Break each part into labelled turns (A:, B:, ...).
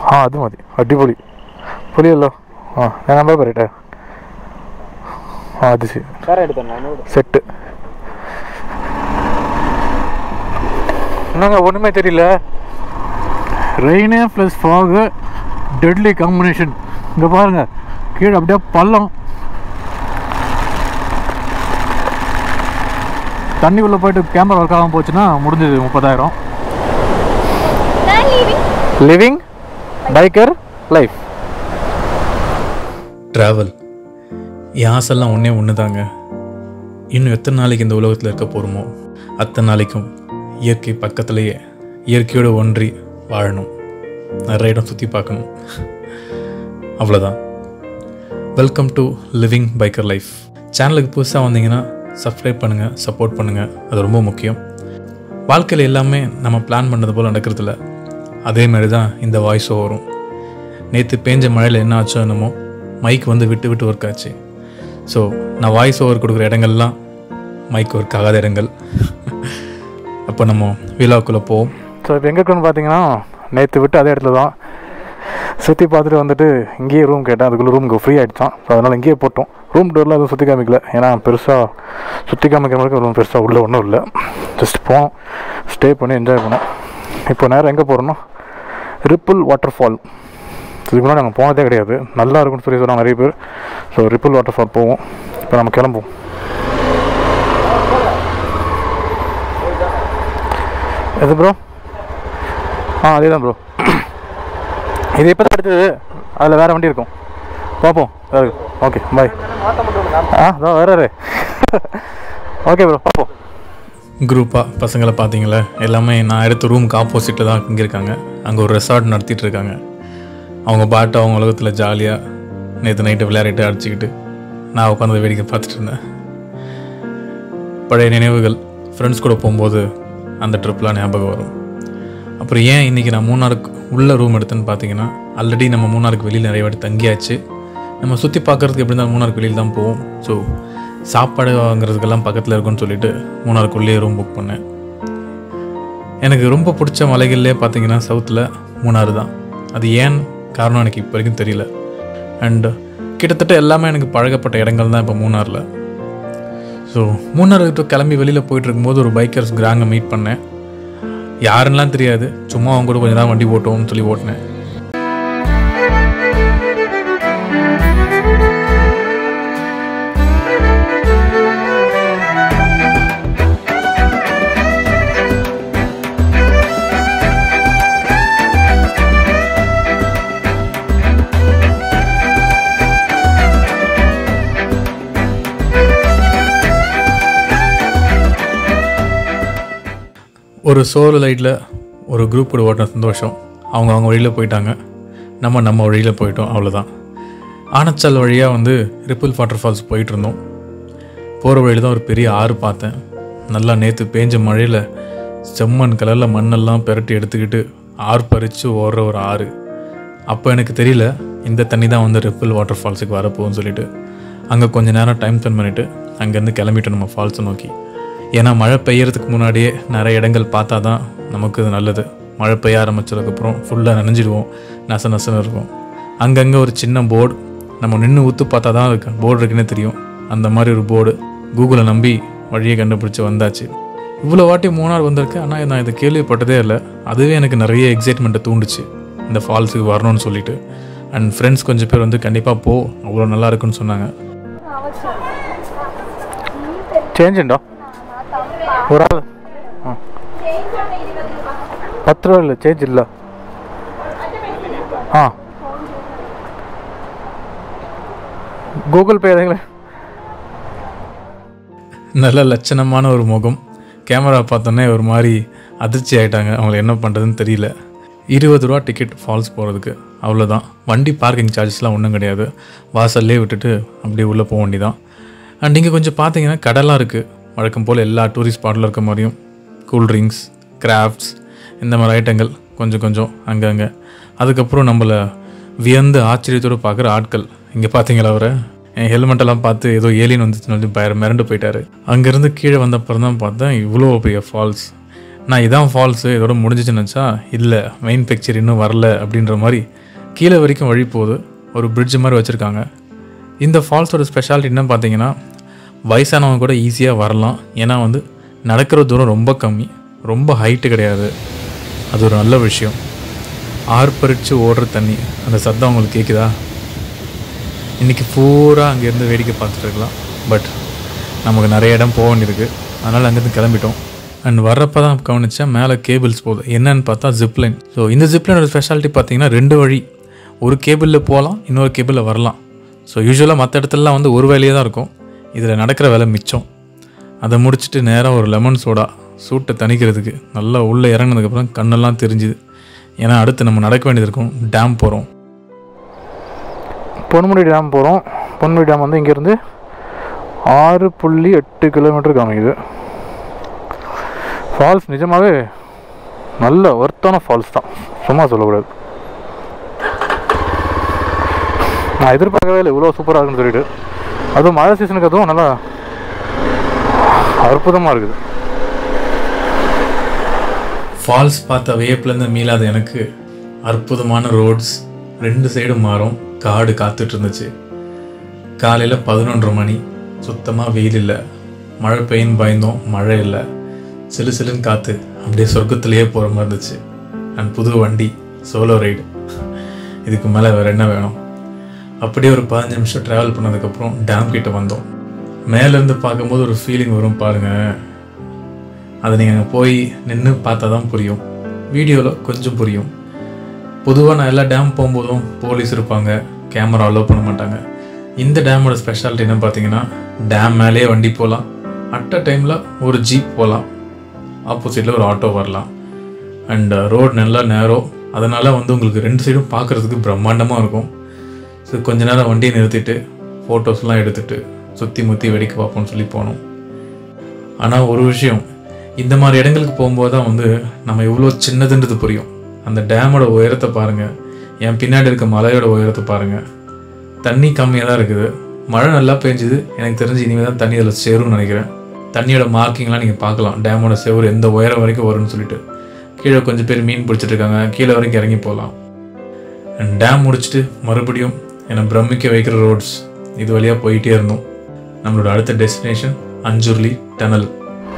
A: ആ അത് മതി അടിപൊളി പൊളിയല്ലോ ആ ഞാൻ നമ്പർ പറയട്ടെ ആ അത് ശരി
B: வேற எடுத்தேன் நோடு
A: செட்டு என்னங்க ஒன்றுமே தெரியல ரெயினே ப்ளஸ் ஃபாகு டெட்லி காம்பினேஷன் இங்கே பாருங்க கீழே அப்படியே பள்ளம் தண்ணி உள்ள போயிட்டு கேமரா ஒர்க் ஆகாமல் போச்சுன்னா முடிஞ்சது முப்பதாயிரம்
C: நான் leaving.
A: Living biker life
D: travel என் ஆசைலாம் ஒன்றே ஒன்று தாங்க இன்னும் எத்தனை நாளைக்கு இந்த உலகத்தில் இருக்க போகிறோமோ அத்தனை நாளைக்கும் இயற்கை பக்கத்துலேயே இயற்கையோடு ஒன்றி வாழணும் நிறைய இடம் சுற்றி பார்க்கணும் அவ்வளோதான் welcome to living biker life சேனலுக்கு புதுசாக வந்தீங்கன்னா சப்ஸ்கிரைப் பண்ணுங்கள் சப்போர்ட் பண்ணுங்கள் அது ரொம்ப முக்கியம் வாழ்க்கையில் எல்லாமே நம்ம பிளான் பண்ணது போல் நடக்கிறதில்ல அதே மாதிரி தான் இந்த வாய்ஸ் வரும் நேற்று பேஞ்ச மழையில் என்ன ஆச்சோ என்னமோ மைக் வந்து விட்டு விட்டு ஒர்க் ஆச்சு ஸோ நான் வாய்ஸ் ஓவர் கொடுக்குற இடங்கள்லாம் மைக் ஒர்க் ஆகாத இடங்கள் அப்போ நம்ம விழாக்குள்ளே போவோம்
A: ஸோ இப்போ எங்கே இருக்குன்னு பார்த்தீங்கன்னா நேற்று விட்டு அதே இடத்துல தான் சுற்றி பார்த்துட்டு வந்துட்டு இங்கேயே ரூம் கேட்டேன் அதுக்குள்ளே ரூம் ஃப்ரீ ஆகிடுச்சான் ஸோ அதனால் இங்கேயே போட்டோம் ரூம் டோரில் எதுவும் சுற்றி காமிக்கல ஏன்னா பெருசாக சுற்றி காமிக்கிற மாதிரி ரூம் பெருசாக உள்ளே ஒன்றும் இல்லை ஜஸ்ட் போனோம் ஸ்டே பண்ணி என்ஜாய் பண்ணோம் இப்போ நேரம் எங்கே போகிறோன்னா ரிப்பிள் வாட்டர் ஃபால் இதுக்கு முன்னாடி நாங்கள் போனதே கிடையாது நல்லா இருக்கும்னு சொல்லி சொன்னாங்க நிறைய பேர் ஸோ ரிப்பிள் வாட்டர் ஃபால் போவோம் இப்போ நம்ம கிளம்புவோம் எது ப்ரோ ஆ அதே தான் ப்ரோ இது இப்போ தான் எடுத்தது அதில் வேறு வண்டி இருக்கும் பார்ப்போம் ஓகே பாய் ஆ அதான் வேறு ஓகே ப்ரோ பார்ப்போம்
D: குரூப்பாக பசங்களை பார்த்தீங்களே எல்லாமே நான் எடுத்த ரூமுக்கு ஆப்போசிட்டில் தான் இங்கே இருக்காங்க அங்கே ஒரு ரெசார்ட் நடத்திட்டு இருக்காங்க அவங்க பாட்டு அவங்க உலகத்தில் ஜாலியாக நேற்று நைட்டு விளையாடிட்டு அடிச்சுக்கிட்டு நான் உட்காந்து வேடிக்கை பார்த்துட்டு இருந்தேன் பழைய நினைவுகள் ஃப்ரெண்ட்ஸ் கூட போகும்போது அந்த ட்ரிப்லாம் ஞாபகம் வரும் அப்புறம் ஏன் இன்றைக்கி நான் மூணாருக்கு உள்ள ரூம் எடுத்தேன்னு பார்த்தீங்கன்னா ஆல்ரெடி நம்ம மூணாருக்கு வெளியில் நிறைய வாட்டி தங்கியாச்சு நம்ம சுற்றி பார்க்குறதுக்கு எப்படி இருந்தாலும் மூணாருக்கு வெளியில் தான் போவோம் ஸோ சாப்பாடு வாங்குறதுக்கெல்லாம் பக்கத்தில் இருக்கும்னு சொல்லிட்டு மூணாருக்குள்ளேயே ரூம் புக் பண்ணேன் எனக்கு ரொம்ப பிடிச்ச மலைகள்லேயே பார்த்தீங்கன்னா சவுத்தில் மூணாறு தான் அது ஏன் காரணம் எனக்கு இப்போ வரைக்கும் தெரியல அண்ட் கிட்டத்தட்ட எல்லாமே எனக்கு பழகப்பட்ட இடங்கள் தான் இப்போ மூணாரில் ஸோ மூணாறு விட்டு கிளம்பி வெளியில் போயிட்டு இருக்கும்போது ஒரு பைக்கர்ஸ் கிராங்கை மீட் பண்ணேன் யாருன்னெலாம் தெரியாது சும்மா அவங்க கூட கொஞ்சம் நேரம் வண்டி ஓட்டுவோம்னு சொல்லி ஓட்டினேன் ஒரு சோலோ லைட்டில் ஒரு குரூப் கூட ஓட்டின சந்தோஷம் அவங்க அவங்க வழியில் போயிட்டாங்க நம்ம நம்ம வழியில் போயிட்டோம் அவ்வளோதான் ஆனச்சால் வழியாக வந்து ரிப்பிள் வாட்டர் ஃபால்ஸ் போயிட்டு இருந்தோம் போகிற வழியில் தான் ஒரு பெரிய ஆறு பார்த்தேன் நல்லா நேற்று பேஞ்ச மழையில் செம்மண் கலரில் மண்ணெல்லாம் பெரட்டி எடுத்துக்கிட்டு ஆறு பறித்து ஓடுற ஒரு ஆறு அப்போ எனக்கு தெரியல இந்த தண்ணி தான் வந்து ரிப்பிள் வாட்டர் ஃபால்ஸுக்கு வரப்போகும்னு சொல்லிட்டு அங்கே கொஞ்ச நேரம் டைம் ஸ்பெண்ட் பண்ணிவிட்டு அங்கேருந்து கிளம்பிட்டோம் நம்ம ஃபால்ஸை நோக்கி ஏன்னா மழை பெய்யறதுக்கு முன்னாடியே நிறைய இடங்கள் பார்த்தா தான் நமக்கு இது நல்லது மழை பெய்ய ஆரம்பிச்சதுக்கப்புறம் ஃபுல்லாக நனைஞ்சிடுவோம் நச நசன்னு இருக்கும் அங்கங்கே ஒரு சின்ன போர்டு நம்ம நின்று ஊற்று பார்த்தா தான் இருக்கு போர்டு இருக்குன்னே தெரியும் அந்த மாதிரி ஒரு போர்டு கூகுளை நம்பி வழியை கண்டுபிடிச்சி வந்தாச்சு இவ்வளோ வாட்டி மூணார் வந்திருக்கு ஆனால் நான் இதை கேள்விப்பட்டதே இல்லை அதுவே எனக்கு நிறைய எக்ஸைட்மெண்ட்டை தூண்டுச்சு இந்த ஃபால்ஸுக்கு வரணும்னு சொல்லிட்டு அண்ட் ஃப்ரெண்ட்ஸ் கொஞ்சம் பேர் வந்து கண்டிப்பாக போ அவ்வளோ நல்லா இருக்குன்னு சொன்னாங்க
A: ചേഞ്ച് ഉണ്ടോ ഒരാൾ ആ പത്ത് രൂപ ഇല്ല ചേഞ്ച് ഇല്ല ആ ഗൂഗിൾ പേ ഏതെങ്കിലും
D: நல்ல லட்சணமான ஒரு முகம் கேமரா பார்த்தோன்னே ஒரு மாதிரி அதிர்ச்சி ஆயிட்டாங்க அவங்களுக்கு என்ன பண்ணுறதுன்னு தெரியல இருபது ரூபா டிக்கெட் ஃபால்ஸ் போகிறதுக்கு அவ்வளோதான் வண்டி பார்க்கிங் சார்ஜஸ்லாம் ஒன்றும் கிடையாது வாசல்லே விட்டுட்டு அப்படியே உள்ளே போக வேண்டியதான் அண்ட் இங்கே கொஞ்சம் பார்த்தீங்கன்னா கடலாம் இருக்குது வழக்கம் போல் எல்லா டூரிஸ்ட் ஸ்பாட்டில் இருக்க மாதிரியும் கூல்ட்ரிங்க்ஸ் கிராஃப்ட்ஸ் இந்த மாதிரி ஐட்டங்கள் கொஞ்சம் கொஞ்சம் அங்கங்கே அதுக்கப்புறம் நம்மளை வியந்து ஆச்சரியத்தோடு பார்க்குற ஆட்கள் இங்கே பார்த்தீங்களா அவரை என் ஹெல்மெட்டெல்லாம் பார்த்து ஏதோ ஏலியன் வந்துச்சுன்னு சொல்லி பய மிரண்டு போயிட்டாரு அங்கேருந்து கீழே வந்த அப்புறம் தான் பார்த்தேன் இவ்வளோ பெரிய ஃபால்ஸ் நான் இதான் ஃபால்ஸு இதோட முடிஞ்சிச்சுன்னு நினச்சா இல்லை மெயின் பிக்சர் இன்னும் வரல அப்படின்ற மாதிரி கீழே வரைக்கும் வழி போகுது ஒரு பிரிட்ஜ் மாதிரி வச்சுருக்காங்க இந்த ஃபால்ஸோட ஸ்பெஷாலிட்டி என்ன பார்த்தீங்கன்னா வயசானவங்க கூட ஈஸியாக வரலாம் ஏன்னா வந்து நடக்கிற தூரம் ரொம்ப கம்மி ரொம்ப ஹைட்டு கிடையாது அது ஒரு நல்ல விஷயம் ஆர்ப்பரித்து ஓடுற தண்ணி அந்த சத்தம் உங்களுக்கு கேட்குதா இன்றைக்கி பூரா அங்கேருந்து வேடிக்கை பார்த்துட்டு இருக்கலாம் பட் நமக்கு நிறைய இடம் போக வேண்டியிருக்கு அதனால் அங்கேருந்து கிளம்பிட்டோம் அண்ட் வர்றப்ப தான் கவனித்தேன் மேலே கேபிள்ஸ் போகுது என்னன்னு பார்த்தா ஜிப்லைன் ஸோ இந்த ஜிப்லைனோட ஸ்பெஷாலிட்டி பார்த்தீங்கன்னா ரெண்டு வழி ஒரு கேபிளில் போகலாம் இன்னொரு கேபிளில் வரலாம் ஸோ யூஸ்வலாக மற்ற இடத்துலலாம் வந்து ஒரு வேலையே தான் இருக்கும் இதில் நடக்கிற வேலை மிச்சம் அதை முடிச்சுட்டு நேராக ஒரு லெமன் சோடா சூட்டை தணிக்கிறதுக்கு நல்லா உள்ளே இறங்கினதுக்கப்புறம் கண்ணெல்லாம் தெரிஞ்சுது ஏன்னா அடுத்து நம்ம நடக்க வேண்டியது இருக்கும் டேம் போகிறோம்
A: பொன்முடி டேம் போகிறோம் பொன்முடி டேம் வந்து இங்கேருந்து ஆறு புள்ளி எட்டு கிலோமீட்டர் காமிக்குது ஃபால்ஸ் நிஜமாகவே நல்ல ஒர்த்தான ஃபால்ஸ் தான் சும்மா சொல்லக்கூடாது நான் எதிர்பார்க்கவே இல்லை இவ்வளோ சூப்பராக இருக்குன்னு சொல்லிட்டு அதுவும் மழை சீசனுக்கு அதுவும் நல்லா அற்புதமாக இருக்குது
D: ஃபால்ஸ் பார்த்த வியப்புலேருந்து மீளாத எனக்கு அற்புதமான ரோட்ஸ் ரெண்டு சைடும் மாறும் காடு காத்துட்டு இருந்துச்சு காலையில் பதினொன்றரை மணி சுத்தமாக வெயில் இல்லை மழை பெய்யும் பயந்தோம் மழை இல்லை சிலு சிலுன்னு காற்று அப்படியே சொர்க்கத்திலேயே போகிற மாதிரி இருந்துச்சு அண்ட் புது வண்டி சோலோ ரைடு இதுக்கு மேலே வேறு என்ன வேணும் அப்படியே ஒரு பதினஞ்சு நிமிஷம் ட்ராவல் பண்ணதுக்கப்புறம் டேம் கிட்ட வந்தோம் மேலேருந்து பார்க்கும்போது ஒரு ஃபீலிங் வரும் பாருங்கள் அதை நீங்கள் அங்கே போய் நின்று பார்த்தா தான் புரியும் வீடியோவில் கொஞ்சம் புரியும் பொதுவாக நான் எல்லா டேம் போகும்போதும் போலீஸ் இருப்பாங்க கேமரா அலோவ் பண்ண மாட்டாங்க இந்த டேமோட ஸ்பெஷாலிட்டி என்ன பார்த்தீங்கன்னா டேம் மேலேயே வண்டி போகலாம் அட் அ டைமில் ஒரு ஜீப் போகலாம் ஆப்போசிட்டில் ஒரு ஆட்டோ வரலாம் அண்ட் ரோடு நல்லா நேரோ அதனால் வந்து உங்களுக்கு ரெண்டு சைடும் பார்க்குறதுக்கு பிரம்மாண்டமாக இருக்கும் ஸோ கொஞ்ச நேரம் வண்டியை நிறுத்திட்டு ஃபோட்டோஸ்லாம் எடுத்துட்டு சுற்றி முற்றி வெடிக்க பார்ப்போம்னு சொல்லி போனோம் ஆனால் ஒரு விஷயம் இந்த மாதிரி இடங்களுக்கு போகும்போது தான் வந்து நம்ம எவ்வளோ சின்னதுன்றது புரியும் அந்த டேமோட உயரத்தை பாருங்கள் என் பின்னாடி இருக்க மலையோட உயரத்தை பாருங்கள் தண்ணி கம்மியாக தான் இருக்குது மழை நல்லா பெஞ்சுது எனக்கு தெரிஞ்சு இனிமேல் தான் தண்ணி அதில் சேரும்னு நினைக்கிறேன் தண்ணியோட மார்க்கிங்லாம் நீங்கள் பார்க்கலாம் டேமோட செவரு எந்த உயரம் வரைக்கும் வரும்னு சொல்லிட்டு கீழே கொஞ்சம் பேர் மீன் பிடிச்சிட்டு இருக்காங்க கீழே வரைக்கும் இறங்கி போகலாம் டேம் முடிச்சுட்டு மறுபடியும் என்னை பிரமிக்க வைக்கிற ரோட்ஸ் இது வழியாக போயிட்டே இருந்தோம் நம்மளோட அடுத்த டெஸ்டினேஷன் அஞ்சுர்லி டனல்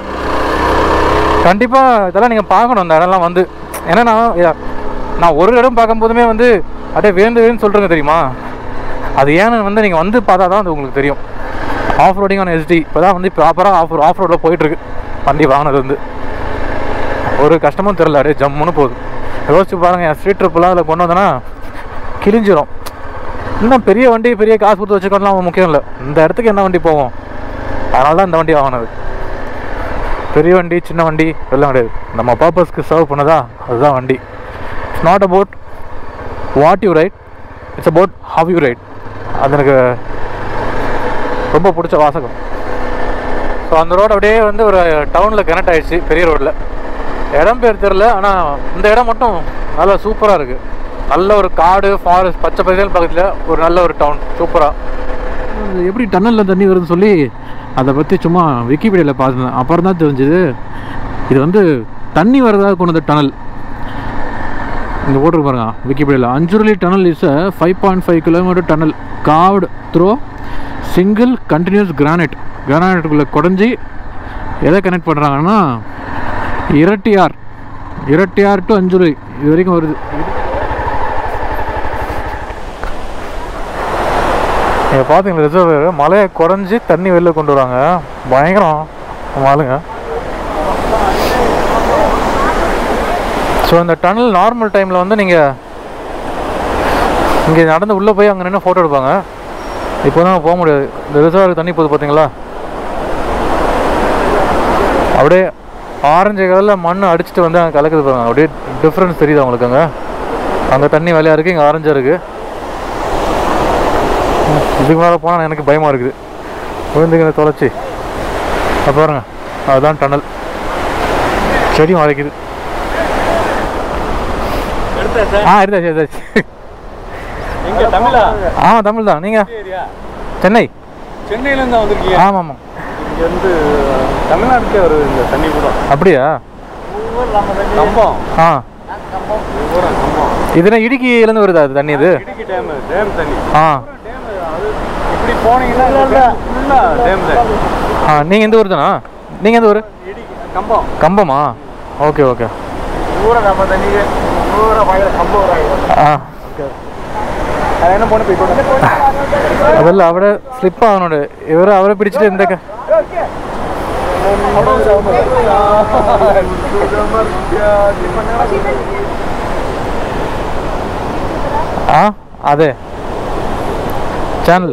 A: கண்டிப்பாக இதெல்லாம் நீங்கள் பார்க்கணும் இந்த இடம்லாம் வந்து ஏன்னா நான் யா- நான் ஒரு இடம் பார்க்கும்போதுமே வந்து அப்படியே வேந்து வேந்து சொல்கிறேங்க தெரியுமா அது ஏன்னு வந்து நீங்கள் வந்து பார்த்தா தான் அது உங்களுக்கு தெரியும் ஆஃப் ரோடிங் ஆன் எஸ்டி இப்போ தான் வந்து ப்ராப்பராக ஆஃப் ஆஃப் ரோடில் போயிட்டுருக்கு வண்டி வாங்கினது வந்து ஒரு கஷ்டமும் தெரில அப்படியே ஜம்முன்னு போகுது யோசிச்சு பாருங்கள் என் ஸ்ட்ரீட் ட்ரிப்பெல்லாம் அதில் கொண்டு வந்தேன்னா கிழிஞ்சிரும் இன்னும் பெரிய வண்டி பெரிய காசு கொடுத்து வச்சுக்கலாம் முக்கியம் இல்லை இந்த இடத்துக்கு என்ன வண்டி போவோம் அதனால தான் இந்த வண்டி வாங்கினது பெரிய வண்டி சின்ன வண்டி எல்லாம் கிடையாது நம்ம பர்பஸ்க்கு சர்வ் பண்ணதா அதுதான் வண்டி it's not about what you ride it's about how you ride அது எனக்கு ரொம்ப பிடிச்ச வாசகம் ஸோ அந்த ரோடு அப்படியே வந்து ஒரு டவுனில் கனெக்ட் ஆயிடுச்சு பெரிய ரோட்டில் இடம் பேர் தெரில ஆனால் இந்த இடம் மட்டும் நல்லா சூப்பராக இருக்குது நல்ல ஒரு காடு ஃபாரஸ்ட் பச்சை பசேல் பக்கத்தில் ஒரு நல்ல ஒரு டவுன் சூப்பராக எப்படி டன்னலில் தண்ணி வருதுன்னு சொல்லி அதை பற்றி சும்மா விக்கிபீடியாவில் பார்த்தேன் அப்புறம் தான் தெரிஞ்சுது இது வந்து தண்ணி வரதாக கொண்டு வந்த டனல் இங்கே போட்டிருக்கு பாருங்க விக்கிபீடியாவில் Anjuruli tunnel is a five point five kilometre tunnel carved through single continuous granite கிரானைட்டுக்குள்ளே குடஞ்சி எதை கனெக்ட் பண்ணுறாங்கன்னா இரட்டியார் இரட்டியார் டு அஞ்சுருளி இது வரைக்கும் வருது நீங்கள் பார்த்தீங்களா ரிசர்வர் மலையை குறைஞ்சி தண்ணி வெளில கொண்டு வராங்க பயங்கரம் நம்ம ஆளுங்க ஸோ இந்த டனல் நார்மல் டைமில் வந்து நீங்கள் இங்கே நடந்து உள்ளே போய் அங்கே நின்று ஃபோட்டோ எடுப்பாங்க இப்போ தான் போக முடியாது இந்த ரிசர்வருக்கு தண்ணி போகுது பார்த்தீங்களா அப்படியே ஆரஞ்சு கலரில் மண் அடிச்சுட்டு வந்து அங்கே கலக்குது பாருங்க அப்படியே டிஃப்ரென்ஸ் தெரியுது அவங்களுக்கு அங்கே அங்கே தண்ணி வெள்ளையாக இருக்குது இங்கே ஆரஞ்சாக இருக்குது இதுக்கு மேலே போனால் எனக்கு பயமாக இருக்குது விழுந்துக்கிற தொலைச்சி அது பாருங்க அதுதான் டனல் செடி மறைக்குது ஆ எடுத்தாச்சு எடுத்தாச்சு
B: எங்க தமிழா
A: ஆமாம் தமிழ் தான் நீங்கள்
B: ஏரியா
A: சென்னை
B: சென்னையில இருந்து வந்திருக்கீங்க
A: ஆமாம் ஆமாம்
B: இங்க வந்து தமிழ்நாட்டுக்கே வருது இந்த தண்ணி கூட
A: அப்படியா
B: கம்பம்
A: ஆ
B: ஊரம் கம்பம்
A: இதுனா இடுக்கியிலேருந்து வருதா அது தண்ணி இது
B: இடுக்கி டேம் டேம் தண்ணி
A: ஆ
B: டேம் அது இப்படி போனீங்கன்னா ஃபுல்லா டேம் தான்
A: ஆ நீங்கள் எந்த ஊர் தானா நீங்கள் எந்த ஊர்
B: இடுக்கி கம்பம்
A: கம்பமா ஓಕೆ ಓಕೆ
B: ஊரை நம்ம தண்ணிக்கு ஊரை பயங்கர கம்பம் ஊராக
A: ആ
B: என்ன போன போய்
A: അതല്ല അവിടെ സ്ലിപ്പ് ആവുന്നുണ്ട് ഇവർ അവരെ പിടിച്ചിട്ട് എന്തൊക്കെ ആ അതെ ചാനൽ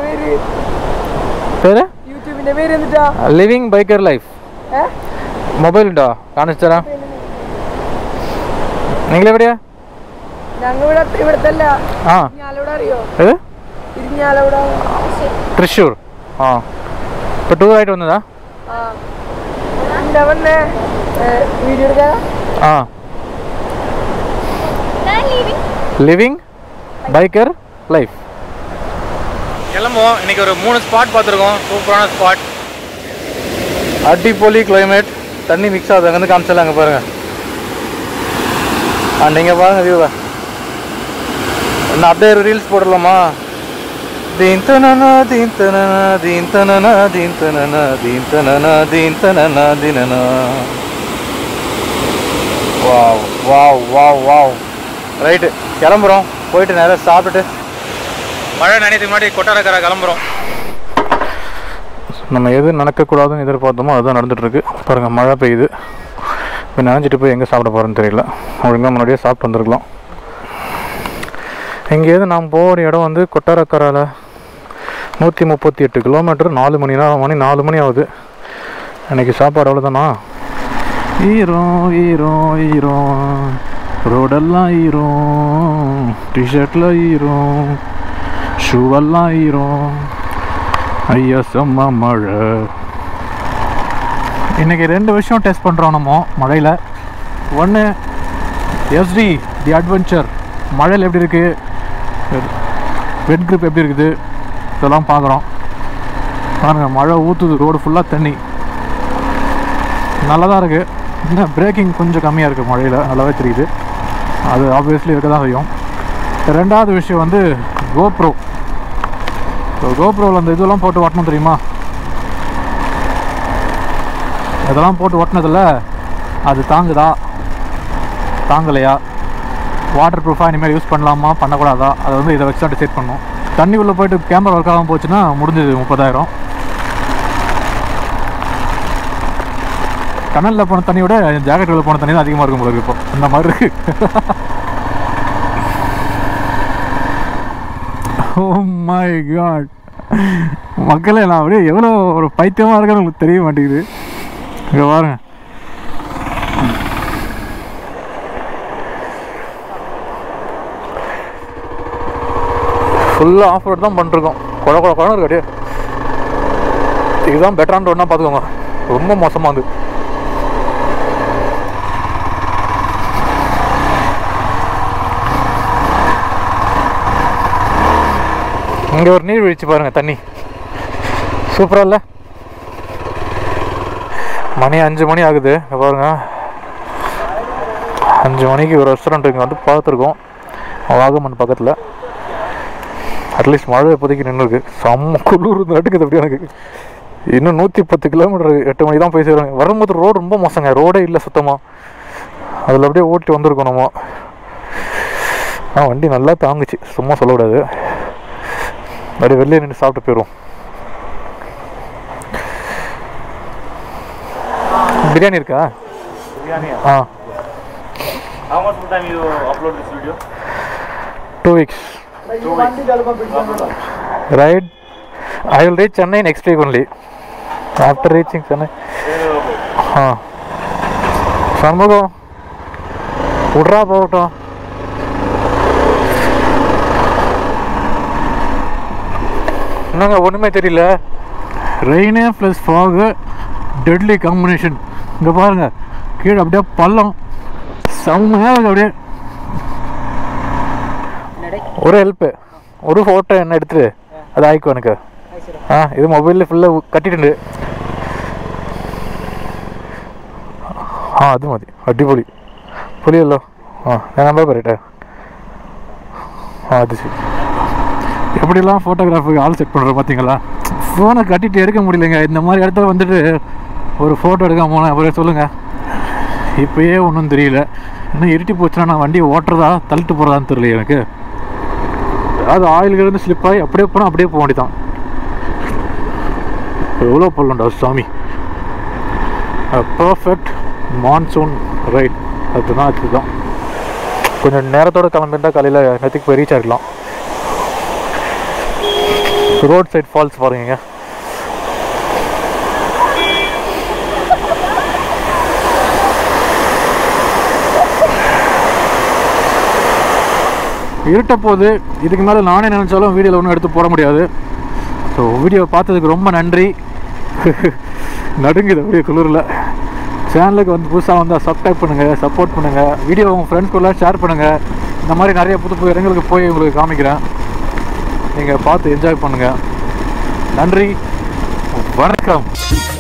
A: പേര്
E: യൂട്യൂബിന്റെ പേര് എന്നിട്ടാ
A: ലിവിങ് ബൈക്കർ ലൈഫ്
E: ഏ?
A: മൊബൈൽ ഉണ്ടോ കാണിച്ചു തരാം നിങ്ങളെവിടെയാ
E: ഞങ്ങൾ ഇവിടെ ഇവിടത്തെ അല്ല
A: ആ
E: ഇരിഞ്ഞാലവിടെ അറിയോ
A: ഏത്
E: ഇരിഞ്ഞാലവിടെ
A: തൃശ്ശൂർ ആ ഇപ്പോൾ ടൂറായിട്ട് വന്നതാ
E: ആ എന്താ വന്നേ വീഡിയോ എടുക്കാൻ
A: ആ
C: நான் லீவிங்
A: லிவிங் பைக்கர் லைஃப் கிளம்புவோம் இன்னைக்கு ஒரு மூணு ஸ்பாட் பார்த்துருக்கோம் சூப்பரான ஸ்பாட் அடிப்பொலி கிளைமேட் தண்ணி மிக்ஸ் ஆகுது அங்கேருந்து காமிச்சிடலாம் அங்கே பாருங்கள் ஆ நீங்கள் பாருங்கள் வியூவை இன்னும் அப்படியே ஒரு ரீல்ஸ் போடலாமா தீன் தனனா தீன் தனனா தீன் தனனா தீன் தனனா தீன் தனனா தீன் தனனா தீனனா wow wow wow wow right கிளம்புறோம் போயிட்டு நேராக சாப்பிட்டுட்டு மழை நினைத்துக்கு முன்னாடி கொட்டாரக்கரை கிளம்புறோம் நம்ம எது நடக்கக்கூடாதுன்னு எதிர்பார்த்தோமோ அதுதான் நடந்துட்டுருக்கு பாருங்கள் மழை பெய்யுது இப்போ நினைச்சிட்டு போய் எங்கே சாப்பிட போகிறோன்னு தெரியல ஒழுங்காக முன்னாடியே சாப்பிட்டு வந்துருக்கலாம் எங்கேயாவது நாம் போகிற இடம் வந்து கொட்டாரக்கரையில் நூற்றி முப்பத்தி எட்டு கிலோமீட்டர் நாலு மணி நேரம் மணி நாலு மணி ஆகுது அன்றைக்கி சாப்பாடு அவ்வளோதானா ஈரம் ஈரம் ஈரம் ரோடெல்லாம் ஈரம் டிஷர்ட்டில் ஈரம் ஷூவெல்லாம் ஈரம் ஐயா செம்ம மழை இன்றைக்கி ரெண்டு விஷயம் டெஸ்ட் பண்ணுறோம் நம்ம மழையில் ஒன்று எஸ்டி தி அட்வென்ச்சர் மழையில் எப்படி இருக்குது வெட் grip எப்படி இருக்குது இதெல்லாம் பார்க்குறோம் பாருங்கள் மழை ஊற்றுது ரோடு ஃபுல்லாக தண்ணி நல்லா தான் இருக்குது என்ன பிரேக்கிங் கொஞ்சம் கம்மியாக இருக்குது மழையில் நல்லாவே தெரியுது அது ஆப்வியஸ்லி இருக்க தான் செய்யும் ரெண்டாவது விஷயம் வந்து கோப்ரோ ஸோ கோப்ரோவில் அந்த இதெல்லாம் போட்டு ஓட்டணும் தெரியுமா இதெல்லாம் போட்டு ஓட்டினதில் அது தாங்குதா தாங்கலையா வாட்டர் ப்ரூஃபாக இனிமேல் யூஸ் பண்ணலாமா பண்ணக்கூடாதா அதை வந்து இதை வச்சு தான் டிசைட் பண்ணணும் தண்ணி உள்ளே போயிட்டு கேமரா ஒர்க் ஆகாமல் போச்சுன்னா முடிஞ்சது முப்பதாயிரம் கனலில் போன தண்ணியோட ஜாக்கெட்டில் போன தண்ணி தான் அதிகமாக இருக்கும் போல இருக்கு இப்போ அந்த மாதிரி இருக்கு ஓ மை காட் மக்களே நான் அப்படியே எவ்வளோ ஒரு பைத்தியமாக இருக்கேன்னு உங்களுக்கு தெரிய மாட்டேங்குது இங்கே பாருங்க ஃபுல்லாக ஆஃப் ரோட் தான் பண்ணிருக்கோம் குழ குழ குழந்தை இருக்கு அப்படியே இதுதான் பெட்டரான ரோட்னா பார்த்துக்கோங்க ரொம்ப மோசமாக வந்து இங்கே ஒரு நீர்வீழ்ச்சி பாருங்கள் தண்ணி சூப்பராக இல்லை மணி அஞ்சு மணி ஆகுது இங்க பாருங்க அஞ்சு மணிக்கு ஒரு ரெஸ்டாரண்ட் இங்கே வந்து பார்த்துருக்கோம் வாகமன் பக்கத்தில் அட்லீஸ்ட் மழை இப்போதைக்கு நின்றுருக்கு செம்ம குளிர் நடுக்குது அப்படி எனக்கு இன்னும் நூற்றி பத்து கிலோமீட்டர் எட்டு மணி தான் போய் சேருவாங்க வரும்போது ரோடு ரொம்ப மோசங்க ரோடே இல்லை சுத்தமாக அதில் அப்படியே ஓட்டி வந்திருக்கோம் நம்ம ஆ வண்டி நல்லா தாங்குச்சு சும்மா சொல்லக்கூடாது அப்படியே வெளியே நின்று சாப்பிட்டு போயிடுவோம் பிரியாணி இருக்கா
B: பிரியாணியா
A: ஆ
B: How much time you upload this video?
A: Two weeks right I will reach Chennai next week only after reaching Chennai ஆ சண்முகம் விட்றா போகட்டும் என்னங்க ஒன்றுமே தெரியல ரெயினே ப்ளஸ் ஃபாகு டெட்லி காம்பினேஷன் இங்கே பாருங்க கீழே அப்படியே பள்ளம் செம்மையாக இருக்கு அப்படியே ஒரு ஹெல்ப்பு ஒரு ஃபோட்டோ என்ன எடுத்துட்டு அது ஆயிக்கும் எனக்கு ஆ இது மொபைலில் ஃபுல்லாக கட்டிட்டு ആ അത് മതി അടിപൊളി പൊളിയല്ലോ ആ ഞാൻ നമ്പർ പറയട്ടെ ആ അത് ശരി எப்படிலாம் ஃபோட்டோகிராஃபுக்கு ஆள் செட் பண்ணுறோம் பார்த்தீங்களா ஃபோனை கட்டிட்டு எடுக்க முடியலைங்க இந்த மாதிரி இடத்துல வந்துட்டு ஒரு ஃபோட்டோ எடுக்காம போனேன் அப்புறம் சொல்லுங்கள் இப்போயே ஒன்றும் தெரியல இன்னும் இருட்டி போச்சுன்னா நான் வண்டியை ஓட்டுறதா தள்ளிட்டு போகிறதான்னு தெரியல எனக்கு அதாவது ஆயில்கிருந்து ஸ்லிப் ஆகி அப்படியே போனால் அப்படியே போக வேண்டியதான் எவ்வளோ போடலண்டா சாமி பர்ஃபெக்ட் மான்சூன் ரைட் அதுதான் அதுதான் கொஞ்சம் நேரத்தோட கிளம்பிருந்தா காலையில் நேற்றுக்கு போய் ரீச் ஆகிடலாம் ரோட் சைட் ஃபால்ஸ் பாருங்க இருட்ட போது இதுக்கு மேலே நானே நினச்சாலும் வீடியோவில் ஒன்றும் எடுத்து போட முடியாது ஸோ வீடியோ பார்த்ததுக்கு ரொம்ப நன்றி நடுங்குது அப்படியே குளிரில் சேனலுக்கு வந்து புதுசாக வந்தால் சப்ஸ்கிரைப் பண்ணுங்கள் சப்போர்ட் பண்ணுங்கள் வீடியோ உங்கள் ஃப்ரெண்ட்ஸ் கூட ஷேர் பண்ணுங்கள் இந்த மாதிரி நிறைய புது புது இடங்களுக்கு போய் உங்களுக்கு காமிக்கிறேன் நீங்கள் பார்த்து என்ஜாய் பண்ணுங்கள் நன்றி வணக்கம்